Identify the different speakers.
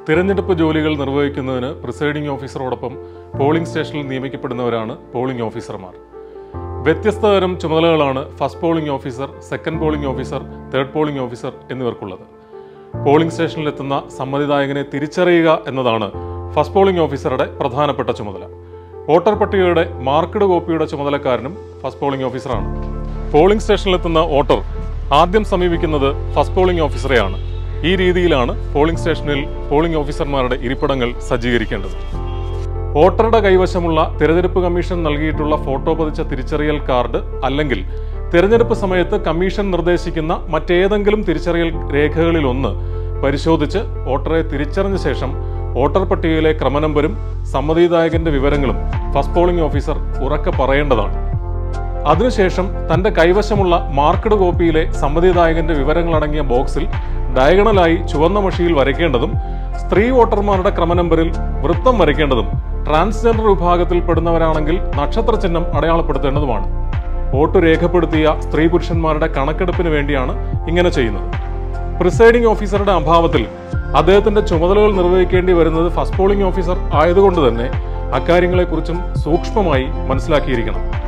Speaker 1: തിരഞ്ഞെടുപ്പ് ജോലികൾ നിർവഹിക്കുന്നതിന് presiding ഓഫീസറോടൊപ്പം polling സ്റ്റേഷനിൽ നിയമിക്കപ്പെടുന്നവരാണ് പോളിംഗ് ഓഫീസർമാർ വ്യത്യസ്ത തരം ചുമതലകളാണ് first polling officer second polling officer third polling officer എന്നിവർക്കുള്ളത് പോളിംഗ് സ്റ്റേഷനിലെത്തുന്ന സമ്മതിദായകനെ തിരിച്ചറിയുക എന്നതാണ് ഫസ്റ്റ് പോളിംഗ് ഓഫീസറുടെ പ്രധാനപ്പെട്ട ചുമതല വോട്ടർ പട്ടികയുടെ മാർക്കഡ് കോപ്പിയുടെ ചുമതലക്കാരനും ഫസ്റ്റ് പോളിംഗ് ഓഫീസറാണ് പോളിംഗ് സ്റ്റേഷനിലെത്തുന്ന വോട്ടർ ആദ്യം സമീപിക്കുന്നത് ഫസ്റ്റ് പോളിംഗ് ഓഫീസറെയാണ് ഈ രീതിയിലാണ് പോളിംഗ് സ്റ്റേഷനിൽ പോളിംഗ് ഓഫീസർമാരുടെ ഇരിപ്പിടങ്ങൾ സജ്ജീകരിക്കേണ്ടത് വോട്ടറുടെ കൈവശമുള്ള തിരഞ്ഞെടുപ്പ് കമ്മീഷൻ നൽകിയിട്ടുള്ള ഫോട്ടോ പതിച്ച തിരിച്ചറിയൽ കാർഡ് അല്ലെങ്കിൽ തിരഞ്ഞെടുപ്പ് സമയത്ത് കമ്മീഷൻ നിർദ്ദേശിക്കുന്ന മറ്റേതെങ്കിലും തിരിച്ചറിയൽ രേഖകളിൽ ഒന്ന് പരിശോധിച്ച് വോട്ടറെ തിരിച്ചറിഞ്ഞ ശേഷം വോട്ടർ പട്ടികയിലെ ക്രമനമ്പരും സമ്മതിദായകന്റെ വിവരങ്ങളും ഫസ്റ്റ് പോളിംഗ് ഓഫീസർ ഉറക്കെ പറയേണ്ടതാണ് അതിനുശേഷം തന്റെ കൈവശമുള്ള മാർക്കഡ് കോപ്പിയിലെ സമ്മതിദായകന്റെ വിവരങ്ങളടങ്ങിയ ബോക്സിൽ ഡയഗണലായി ചുവന്ന മഷിയിൽ വരയ്ക്കേണ്ടതും സ്ത്രീ വോട്ടർമാരുടെ ക്രമനമ്പറിൽ വൃത്തം വരയ്ക്കേണ്ടതും ട്രാൻസ്ജെൻഡർ വിഭാഗത്തിൽപ്പെടുന്നവരാണെങ്കിൽ നക്ഷത്ര ചിഹ്നം അടയാളപ്പെടുത്തേണ്ടതുമാണ് വോട്ട് രേഖപ്പെടുത്തിയ സ്ത്രീ പുരുഷന്മാരുടെ കണക്കെടുപ്പിന് വേണ്ടിയാണ് ഇങ്ങനെ ചെയ്യുന്നത് പ്രിസൈഡിംഗ് ഓഫീസറുടെ അഭാവത്തിൽ അദ്ദേഹത്തിന്റെ ചുമതലകൾ നിർവഹിക്കേണ്ടി വരുന്നത് ഫസ്റ്റ് പോളിംഗ് ഓഫീസർ ആയതുകൊണ്ട് തന്നെ അക്കാര്യങ്ങളെക്കുറിച്ചും സൂക്ഷ്മമായി മനസ്സിലാക്കിയിരിക്കണം